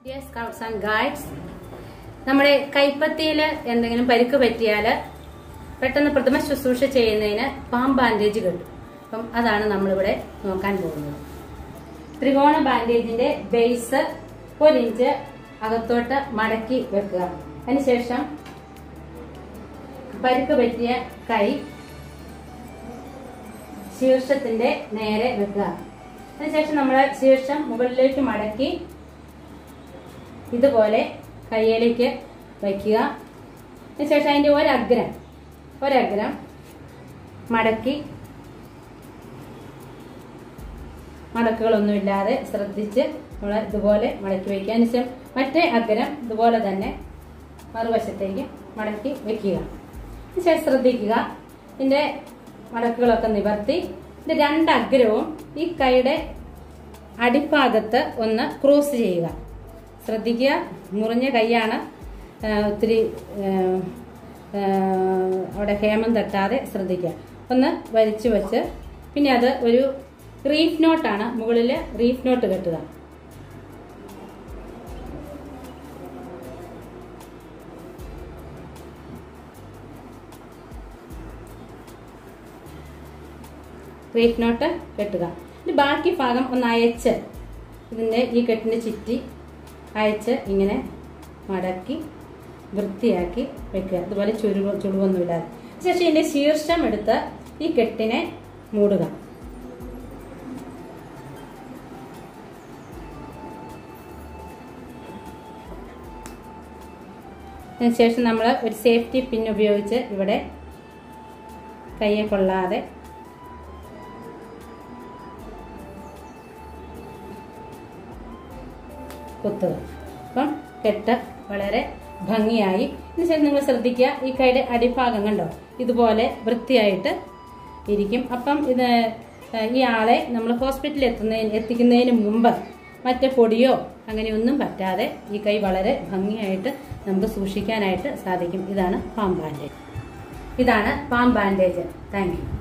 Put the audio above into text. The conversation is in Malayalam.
ഡിയർ സ്കൗട്ട്സ് ആൻഡ് ഗൈഡ്സ് നമ്മുടെ കൈപ്പത്തിയിൽ എന്തെങ്കിലും പരിക്ക് പറ്റിയാൽ പെട്ടെന്ന് പ്രഥമ ശുശ്രൂഷ ചെയ്യുന്നതിന് പാം ബാൻഡേജ് കിട്ടും അപ്പം അതാണ് നമ്മളിവിടെ നോക്കാൻ പോകുന്നത് ത്രികോണ ബാൻഡേജിന്റെ ബേസ് ഒരിഞ്ച് അകത്തോട്ട് മടക്കി വെക്കുക അതിനുശേഷം പരിക്ക് പറ്റിയ കൈ ശീർഷത്തിന്റെ നേരെ വെക്കുക അതിനുശേഷം നമ്മൾ ശീർഷം മുകളിലേക്ക് മടക്കി ഇതുപോലെ കയ്യിലേക്ക് വയ്ക്കുക അതിനുശേഷം അതിന്റെ ഒരഗ്രം ഒരഗ്രം മടക്കി മടക്കുകളൊന്നുമില്ലാതെ ശ്രദ്ധിച്ച് നമ്മൾ ഇതുപോലെ മടക്കി വയ്ക്കുക അതിനുശേഷം മറ്റേ അഗ്രം ഇതുപോലെ തന്നെ മറുവശത്തേക്ക് മടക്കി വെക്കുക അതിനുശേഷം ശ്രദ്ധിക്കുക ഇതിന്റെ മടക്കുകളൊക്കെ നിവർത്തി ഇതിന്റെ രണ്ട് അഗ്രവും ഈ കൈയുടെ അടിഭാഗത്ത് ഒന്ന് ക്രോസ് ചെയ്യുക ശ്രദ്ധിക്കുക മുറിഞ്ഞ കൈയാണ് ആ, ഒത്തിരി ആ, ആ, അവിടെ ഹേമം തട്ടാതെ ശ്രദ്ധിക്കുക ഒന്ന് വലിച്ചു വെച്ച് പിന്നെ അത് ഒരു റീഫ് നോട്ടാണ് മുകളിൽ റീഫ് നോട്ട് കെട്ടുക റീഫ് നോട്ട് കെട്ടുക ഇനി ബാക്കി ഭാഗം ഒന്ന് അയച്ച് ഇതിൻ്റെ ഈ കെട്ടിന് ചുറ്റി അയച്ച് ഇങ്ങനെ മടക്കി വൃത്തിയാക്കി വെക്കുക അതുപോലെ ചുരുവ ചുളിവൊന്നുമില്ലാതെ ശേഷം ഇതിന്റെ ശീർഷം എടുത്ത് ഈ കെട്ടിനെ മൂടുക അതിനുശേഷം നമ്മൾ ഒരു സേഫ്റ്റി പിൻ ഉപയോഗിച്ച് ഇവിടെ കയ്യെ കൊള്ളാതെ കുത്തുക അപ്പം കെട്ട് വളരെ ഭംഗിയായി ഇതിനുശേഷം നിങ്ങൾ ശ്രദ്ധിക്കുക ഈ കൈയുടെ അടിഭാഗം കണ്ടോ ഇതുപോലെ വൃത്തിയായിട്ട് ഇരിക്കും അപ്പം ഇത് ഏഹ്, ഈ ആളെ നമ്മൾ ഹോസ്പിറ്റലിൽ എത്തുന്നതിന് എത്തിക്കുന്നതിന് മുമ്പ് മറ്റേ പൊടിയോ അങ്ങനെയൊന്നും പറ്റാതെ ഈ കൈ വളരെ ഭംഗിയായിട്ട് നമുക്ക് സൂക്ഷിക്കാനായിട്ട് സാധിക്കും ഇതാണ് പാം ബാൻഡേജ് ഇതാണ് പാം ബാൻഡേജ് താങ്ക് യു